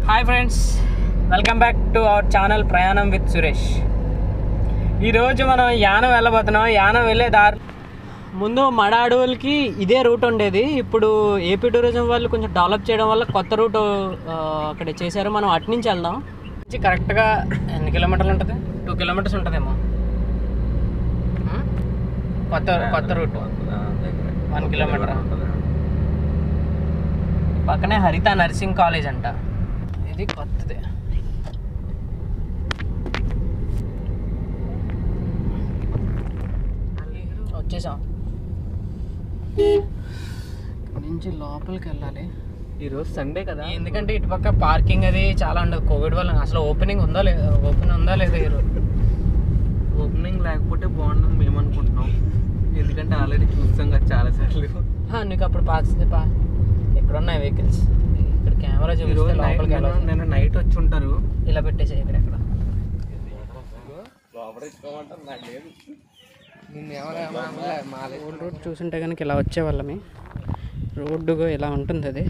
Hi friends welcome back to our channel ప్రయాణం with Suresh ఈరోజు మనం యానం వెళ్ళబోతున్నాం యానం వెళ్ళే దారి ముందు మడ అడవులకి ఇదే రూట్ ఉండేది ఇప్పుడు ఏపీ టూరిజం వాళ్ళు కొంచెం డెవలప్ చేయడం వల్ల కొత్త రూట్ అక్కడ చేశారు మనం అటు నుంచి వెళ్దాం నుంచి కరెక్ట్గా ఎన్ని కిలోమీటర్లు ఉంటుంది టూ కిలోమీటర్స్ ఉంటుందేమో ఉం? కొత్త కొత్త రూట్ వన్ కిలోమీటర్ పక్కనే హరిత నర్సింగ్ కాలేజ్ అంట ఇది కొత్తది వచ్చేసాం ఇక్కడి నుంచి లోపలికి వెళ్ళాలి ఈరోజు సండే కదా ఎందుకంటే ఇటుపక్క పార్కింగ్ అది చాలా ఉండదు కోవిడ్ వల్ల అసలు ఓపెనింగ్ ఉందా లేదా ఓపెన్ ఉందా లేదా ఈరోజు ఓపెనింగ్ లేకపోతే బాగుండని మేము అనుకుంటున్నాం ఎందుకంటే ఆల్రెడీ చూస్తాం కదా చాలా సార్లు ఆ, నీకు అప్పుడు పాస్ పా ఇక్కడ ఉన్నాయి వెహికల్స్ ఇక్కడ కెమెరా చూపిస్తే ఈరోజు నైట్ లోపలికి వెళ్ళాలి నేను నైట్ వచ్చి ఉంటారు ఇలా పెట్టేసి ఇక్కడ ఎక్కడ రోడ్ రోడ్ చూసుంటే కనుక ఇలా వచ్చేవాళ్ళమి రోడ్డుగా ఇలా ఉంటుంది అది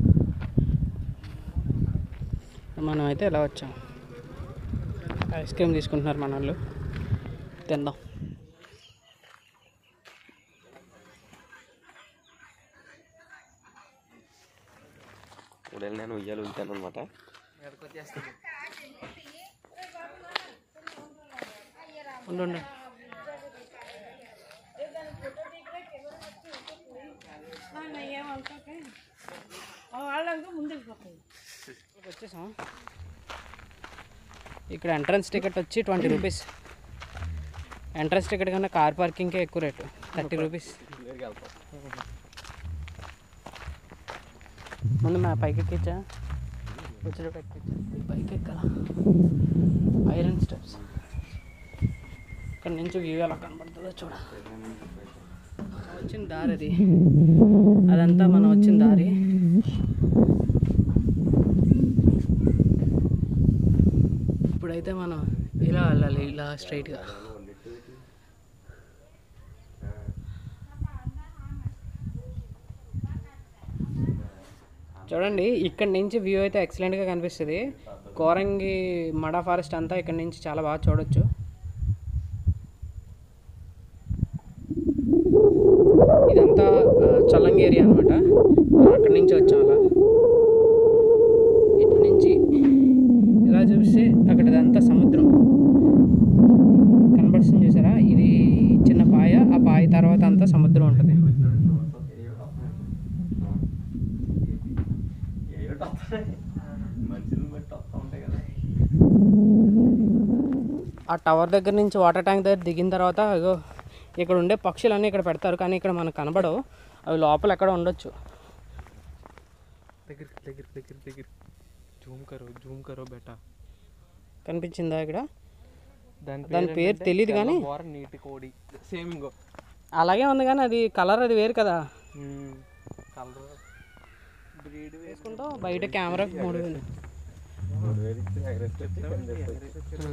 మనం అయితే ఇలా వచ్చాం ఐస్ క్రీమ్ తీసుకుంటున్నారు మన వాళ్ళు తిందాం ఇప్పుడు నేను ఉయ్యాలు ఉంటాను అనమాట ఉండు ఉండు. ఇక్కడికి వచ్చేసాం ఇక్కడ ఎంట్రన్స్ టికెట్ వచ్చి ట్వంటీ రూపీస్ ఎంట్రన్స్ టికెట్ కన్నా కార్ పార్కింగ్కే ఎక్కువ రేటు థర్టీ రూపీస్ ముందు మా పైకి ఎక్కించా వచ్చేటప్పుడు ఎక్కించా ఈ పైకి ఎక్కాల ఐరన్ స్టెప్స్ ఇక్కడ నుంచి వ్యూ ఎలా కనబడుతుందో చూడ వచ్చిన దారి అది అదంతా మనం వచ్చిన దారి ఇప్పుడైతే మనం ఇలా వెళ్ళాలి ఇలా స్ట్రైట్గా చూడండి ఇక్కడ నుంచి వ్యూ అయితే ఎక్సలెంట్గా కనిపిస్తుంది కోరంగి మడా ఫారెస్ట్ అంతా ఇక్కడ నుంచి చాలా బాగా చూడొచ్చు ఇదంతా ఆ, చల్లంగి ఏరియా అనమాట అక్కడి నుంచి వచ్చాం అలా ఇటు నుంచి ఇలా చూస్తే అక్కడ ఇదంతా సముద్రం కనబడుతుంది చూసారా ఇది చిన్న పాయ ఆ పాయ తర్వాత అంతా సముద్రం ఉంటుంది మనుషులు బట్టి వస్తూ ఉంటాయి కదా ఆ టవర్ దగ్గర నుంచి వాటర్ ట్యాంక్ దగ్గర దిగిన తర్వాత అగో ఇక్కడ ఉండే పక్షులన్నీ ఇక్కడ పెడతారు కానీ ఇక్కడ మనకు కనబడవు అవి లోపల ఎక్కడ ఉండొచ్చు దగ్గర దగ్గర దగ్గర దగ్గర జూమ్ కరో జూమ్ కరో బెటా కనిపించిందా ఇక్కడ దాని దాని పేరు తెలీదు కానీ వార నీటి కోడి సేమ్ ఇంకో అలాగే ఉంది కానీ అది కలర్ అది వేరు కదా కలర్ బ్రీడ్ వేసుకుంటాం బయట కెమెరా మూడు వేలు మూడు వేలు ఇచ్చి ఎగరేస్తే కింద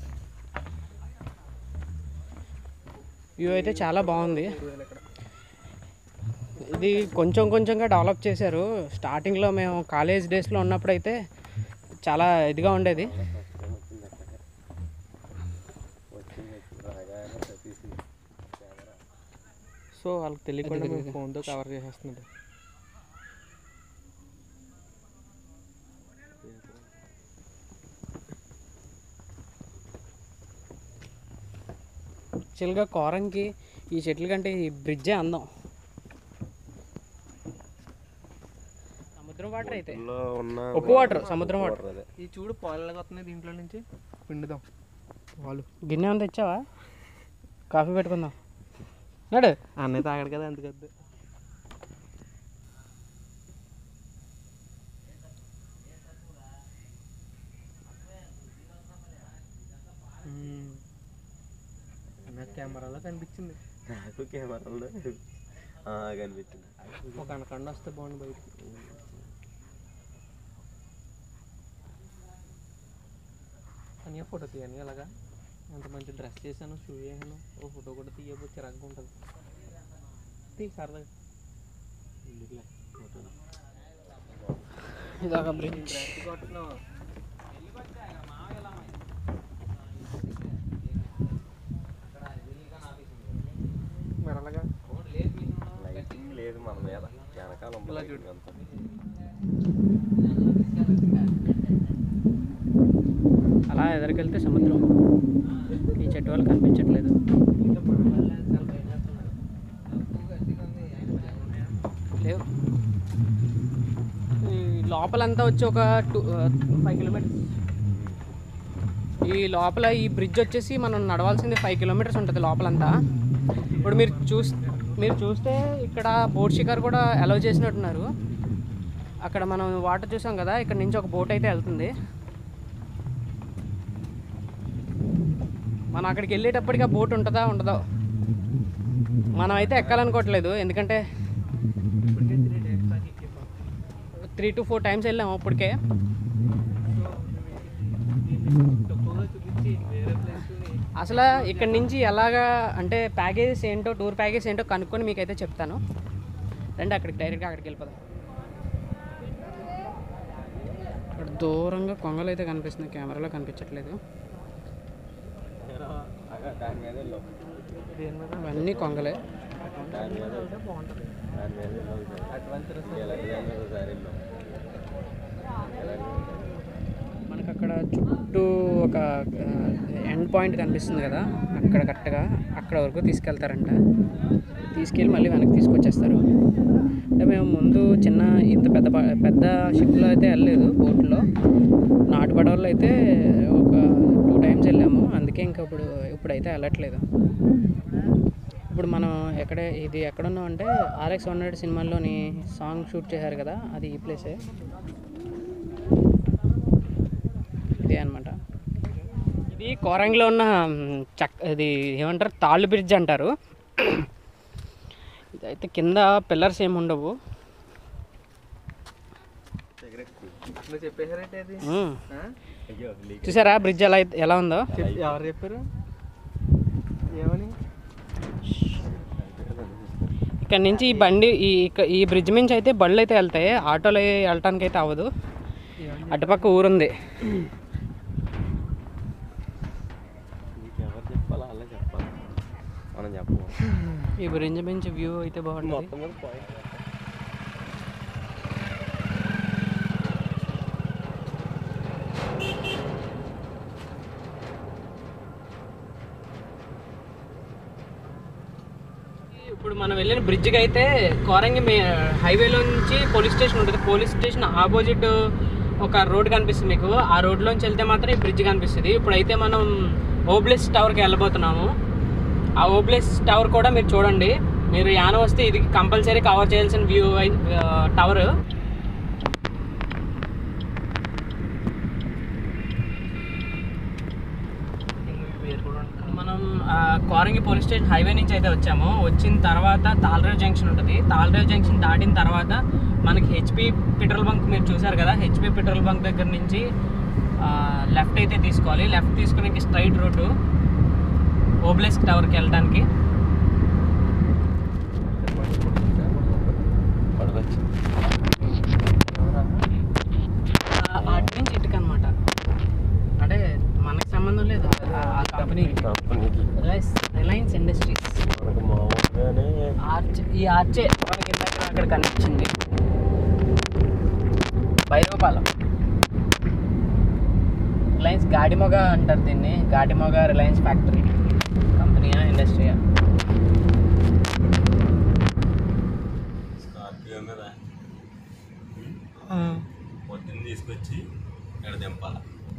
వ్యూ అయితే చాలా బాగుంది ఇది కొంచెం కొంచెంగా డెవలప్ చేశారు స్టార్టింగ్లో మేము కాలేజ్ డేస్లో ఉన్నప్పుడు అయితే చాలా ఇదిగా ఉండేది సో వాళ్ళకి తెలియకుండా మేము ఫోన్తో కవర్ చేసేస్తున్నాడు యాక్చువల్గా కోరంకి ఈ చెట్ల కంటే ఈ బ్రిడ్జే అందం సముద్రం వాటర్ అయితే లో ఉన్న ఉప్పు వాటర్ సముద్రం వాటర్ అదే ఈ చూడు పాలలాగా వస్తున్నాయి దీంట్లో నుంచి పిండుదాం వాళ్ళు గిన్నె ఉంది తెచ్చావా కాఫీ పెట్టుకుందాం నడు అన్నయ్య తాగడు కదా అందుకద్దు నాకు కెమెరాలో కనిపించింది నాకు కెమెరాలో ఆ, కనిపించింది ఒక అనకండ వస్తే బాగుంది బయటికి అని ఫోటో తీయని అలాగా అంత మంచి డ్రెస్ చేశాను షూ చేశాను ఓ ఫోటో కూడా తీయబోతే చిరాకుగా ఉంటుంది తీ సరదాగా ఎందుకులే ఫోటో ఇదొక బ్రిడ్జ్ మరి అలాగా లైటింగ్ లేదు మన మీద వెనకాల ఉంది ఇలా lighting చూడు. అంతా. అలా ఎదరికెళ్తే సముద్రం ఈ చెట్టు వాళ్ళు కనిపించట్లేదు లేవు ఈ లోపలంతా వచ్చి ఒక టూ ఫైవ్ కిలోమీటర్స్ ఈ లోపల ఈ బ్రిడ్జ్ వచ్చేసి మనం నడవాల్సింది ఫైవ్ కిలోమీటర్స్ ఉంటుంది లోపలంతా ఇప్పుడు మీరు చూస్ మీరు చూస్తే ఇక్కడ బోట్ షికార్ కూడా అలౌ చేసినట్టున్నారు అక్కడ మనం వాటర్ చూసాం కదా ఇక్కడ నుంచి ఒక బోట్ అయితే వెళ్తుంది మనం అక్కడికి వెళ్ళేటప్పటికి ఆ బోట్ ఉంటుందా ఉండదో మనం అయితే ఎక్కాలనుకోవట్లేదు ఎందుకంటే త్రీ టు ఫోర్ టైమ్స్ వెళ్ళాము ఇప్పటికే అసలు ఇక్కడ నుంచి ఎలాగా అంటే ప్యాకేజెస్ ఏంటో టూర్ ప్యాకేజ్ ఏంటో కనుక్కొని మీకైతే చెప్తాను రండి అక్కడికి డైరెక్ట్గా అక్కడికి వెళ్ళిపోదాం అక్కడ దూరంగా కొంగలు అయితే కనిపిస్తున్నాయి కెమెరాలో కనిపించట్లేదు అగా దాని మీద వెళ్ళాం దేని మీద అవన్నీ కొంగలే దాని మీద వెళ్తే బాగుంటుంది దాని మీద వెళ్ళాం అడ్వెంచర్ ఇలాంటి దాని మీద ఒకసారి వెళ్ళాం మనకు అక్కడ చుట్టూ ఒక ఎండ్ పాయింట్ కనిపిస్తుంది కదా అక్కడ కరెక్ట్గా అక్కడ వరకు తీసుకెళ్తారంట తీసుకెళ్ళి మళ్ళీ వెనక్కి తీసుకొచ్చేస్తారు అంటే మేము ముందు చిన్న ఇంత పెద్ద ప- పెద్ద షిప్లో అయితే వెళ్ళలేదు బోట్లో నాటు పడవల్లో అయితే ఒక టూ టైమ్స్ వెళ్ళాము అందుకే ఇంకా ఇప్పుడు ఇప్పుడైతే వెళ్ళట్లేదు ఇప్పుడు మనం ఎక్కడ ఇది ఎక్కడ ఉన్నాం అంటే ఆర్ఎక్స్ వన్ హండ్రెడ్ సినిమాల్లోని సాంగ్ షూట్ చేశారు కదా అది ఈ ప్లేసే ఇదే అనమాట ఇది కోరంగిలో ఉన్న మ్, చక్ ఇది ఏమంటారు తాళ్ళు బ్రిడ్జ్ అంటారు ఇదైతే కింద పిల్లర్స్ ఏమి ఉండవు నువ్వు చెప్పేశారంటే అది మ్. ఆ? అయ్యో లీక్ చూసారా బ్రిడ్జ్ ఎలా అయితే- ఎలా ఉందో చెప్ ఎవరు చెప్పారు ఏమని ఇక్కడ నుంచి ఈ బండి ఈ ఇక్క- ఈ బ్రిడ్జ్ నుంచి అయితే బళ్ళు అయితే వెళ్తాయి ఆటోలు వెళ్ళటానికి అయితే అవ్వదు ఏమని అటుపక్క ఊరుంది నీకు ఎవరు చెప్పాలా అలా చెప్పాలి మనం చెప్పము ఈ బ్రిడ్జ్ నుంచి వ్యూ అయితే బాగుంటుంది మొత్తం మీద పాయింట్ ఇప్పుడు మనం వెళ్ళిన బ్రిడ్జ్కి అయితే కోరంగి మే హైవేలో నుంచి పోలీస్ స్టేషన్ ఉంటుంది పోలీస్ స్టేషన్ ఆపోజిట్ ఒక రోడ్ కనిపిస్తుంది మీకు ఆ రోడ్లోంచి వెళ్తే మాత్రం ఈ బ్రిడ్జ్ కనిపిస్తుంది ఇప్పుడైతే మనం ఓబ్లెస్ టవర్కి వెళ్ళబోతున్నాము ఆ ఓబ్లెస్ టవర్ కూడా మీరు చూడండి మీరు యాన వస్తే ఇది కంపల్సరీ కవర్ చేయాల్సిన వ్యూ టవర్ వేరు కూడా ఉంటుంది మనం ఆ, కోరంగి పోలీస్ స్టేషన్ హైవే నుంచి అయితే వచ్చాము వచ్చిన తర్వాత తాల్రేవ్ జంక్షన్ ఉంటుంది తాల్రేవ్ జంక్షన్ దాటిన తర్వాత మనకి హెచ్పి పెట్రోల్ బంక్ మీరు చూసారు కదా హెచ్పి పెట్రోల్ బంక్ దగ్గర నుంచి లెఫ్ట్ అయితే తీసుకోవాలి లెఫ్ట్ తీసుకుని స్ట్రైట్ రూటు ఓబ్లెస్ టవర్కి వెళ్ళడానికి పడవచ్చు ఆ, అటు నుంచి ఇటుక అనమాట అంటే మనకి సంబంధం లేదు ఆ- ఆ కంపెనీ కంపెనీకి రిలయన్స్ ఇండస్ట్రీస్ మనకు మామూలుగానే ఆర్చ్ ఈ ఆర్చే మనకి ఇందాక అక్కడ కనిపించింది భైరవపాలెం రిలయన్స్ గాడిమొగ అంటారు దీన్ని గాడిమొగ రిలయన్స్ ఫ్యాక్టరీ కంపెనీయా ఇండస్ట్రీయా స్కార్పియో మీద పొద్దున్న తీసుకొచ్చి ఇక్కడ దింపాల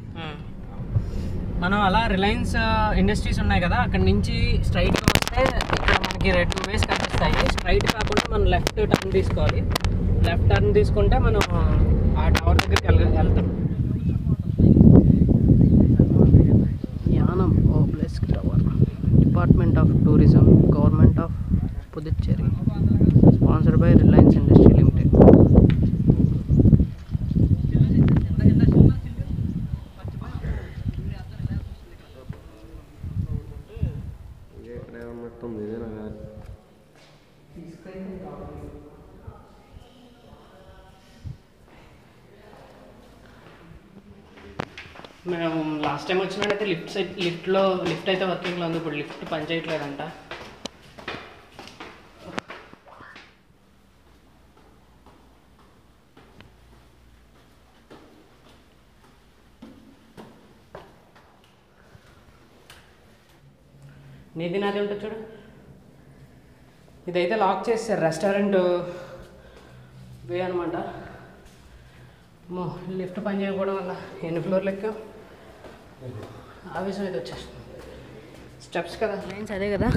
మనం అలా రిలయన్స్ ఇండస్ట్రీస్ ఉన్నాయి కదా అక్కడ నుంచి స్ట్రైట్గా వస్తే ఇక్కడ మనకి రెండు వేస్ కనిపిస్తాయి స్ట్రైట్ కాకుండా మనం లెఫ్ట్ టర్న్ తీసుకోవాలి లెఫ్ట్ టర్న్ తీసుకుంటే మనం ఆ టవర్ దగ్గరికి వెళ్ళ వెళ్తాం Yanam obelisk tower department of tourism government of Puducherry sponsored by Reliance industry limited ఇక్కడ మొత్తం ఇదేనా కాదు మేము లాస్ట్ టైం వచ్చినట్టయితే లిఫ్ట్ సైడ్ లిఫ్ట్లో లిఫ్ట్ అయితే వర్కింగ్లో ఉంది ఇప్పుడు లిఫ్ట్ పని చేయట్లేదంట నీది నాది ఉంటుంది చూడు ఇదైతే లాక్ చేస్తారు రెస్టారెంట్ వే అనమాట మో లిఫ్ట్ పని చేయకపోవడం వల్ల ఎన్ని ఫ్లోర్ లెక్క ఆవేశం అయితే వచ్చేస్తుంది స్టెప్స్ కదా లైన్స్ అదే కదా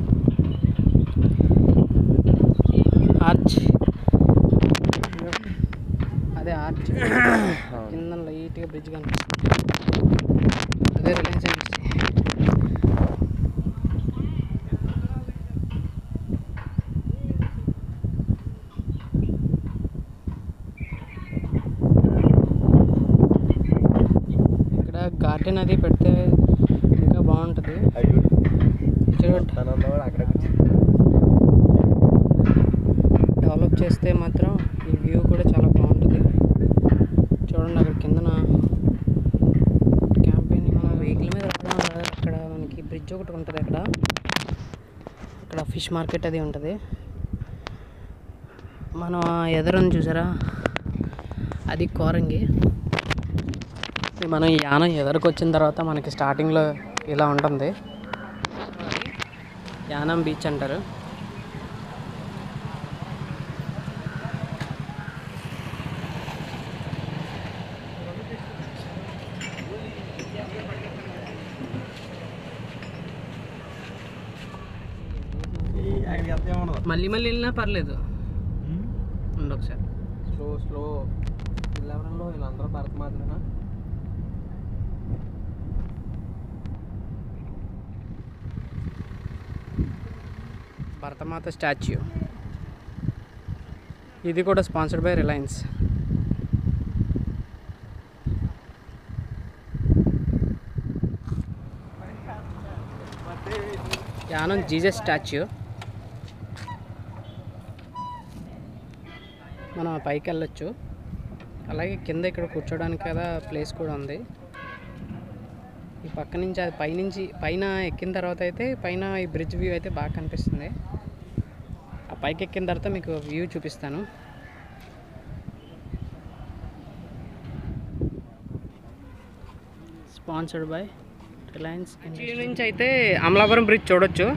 ఆర్చ్ అదే ఆర్చ్ కింద లైట్గా బ్రిడ్జ్ కనిపిస్తుంది అదే రిలయన్స్ ఇండస్ట్రీ ఇక్కడ గార్డెన్ అది పెడితే ఇంకా బాగుంటుంది అయ్యో చూడు తను ఉన్నవాడు అక్కడ డెవలప్ చేస్తే మాత్రం ఈ వ్యూ కూడా చాలా బాగుంటుంది చూడండి అక్కడ కిందన క్యాంపెయినింగ్ మన వెహికల్ మీద రావడం వల్ల అక్కడ మనకి బ్రిడ్జ్ ఒకటి ఉంటుంది అక్కడ అక్కడ ఫిష్ మార్కెట్ అది ఉంటుంది మనం ఆ ఎదురుని చూసారా అది కోరంగి ఇది మనం ఈ యానం ఎదురుకు వచ్చిన తర్వాత మనకి స్టార్టింగ్లో ఇలా ఉంటుంది యానం బీచ్ అంటారు అక్కడికి వెళ్తే ఏమన్నది మళ్ళీ మళ్ళీ వెళ్ళినా పర్లేదు ఉండు ఒకసారి స్లో స్లో పిల్లవరంలో వీళ్ళందరూ భరతమాతనేనా భరతమాత స్టాచ్యూ ఇది కూడా sponsored by Reliance Yanam Jesus statue మనం ఆ పైకి వెళ్ళొచ్చు అలాగే కింద ఇక్కడ కూర్చోడానికి కదా ప్లేస్ కూడా ఉంది ఈ పక్క నుంచి అది పైనుంచి పైన ఎక్కిన తర్వాత అయితే పైన ఈ బ్రిడ్జ్ వ్యూ అయితే బాగా కనిపిస్తుంది ఆ పైకి ఎక్కిన తర్వాత మీకు వ్యూ చూపిస్తాను స్పాన్సర్డ్ బై రిలయన్స్ నుంచి అయితే అమలాపురం బ్రిడ్జ్ చూడొచ్చు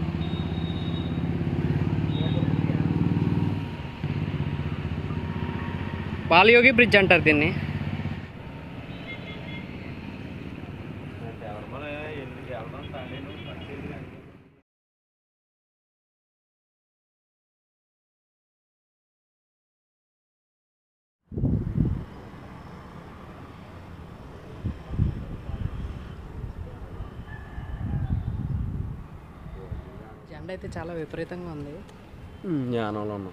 బాలయోగి బ్రిడ్జ్ అంటారు దీన్ని ఎందుకు వెళ్దాం తానేను జెండా అయితే చాలా విపరీతంగా ఉంది జ్ఞానంలో ఉన్నాం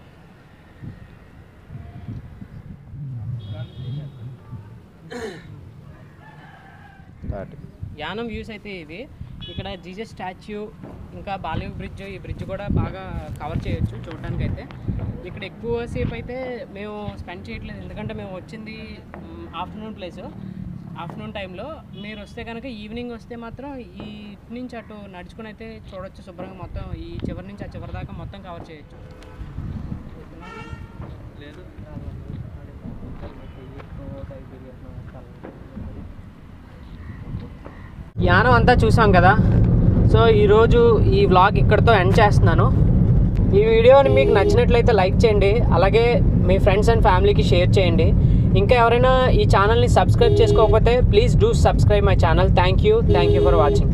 స్టార్ట్ యానం వ్యూస్ అయితే ఇది ఇక్కడ జీసస్ స్టాచ్యూ ఇంకా బాలయోగి బ్రిడ్జ్ ఈ బ్రిడ్జ్ కూడా బాగా కవర్ చేయొచ్చు చూడడానికి అయితే ఇక్కడ ఎక్కువసేపు అయితే మేము స్పెండ్ చేయట్లేదు ఎందుకంటే మేము వచ్చింది ఆఫ్టర్నూన్ ప్లేస్ ఆఫ్టర్నూన్ టైంలో మీరు వస్తే కనుక ఈవినింగ్ వస్తే మాత్రం ఈ ఇటు నుంచి అటు నడుచుకుని అయితే చూడొచ్చు శుభ్రంగా మొత్తం ఈ చివరి నుంచి ఆ చివరి దాకా మొత్తం కవర్ చేయొచ్చు లేదు యానం అంతా చూసాం కదా సో ఈరోజు ఈ వ్లాగ్ ఇక్కడితో ఎండ్ చేస్తున్నాను ఈ వీడియోని మీకు నచ్చినట్లయితే లైక్ చేయండి అలాగే మీ ఫ్రెండ్స్ అండ్ ఫ్యామిలీకి షేర్ చేయండి ఇంకా ఎవరైనా ఈ ఛానల్ని సబ్స్క్రైబ్ చేసుకోకపోతే please do subscribe my channel thank you thank you for watching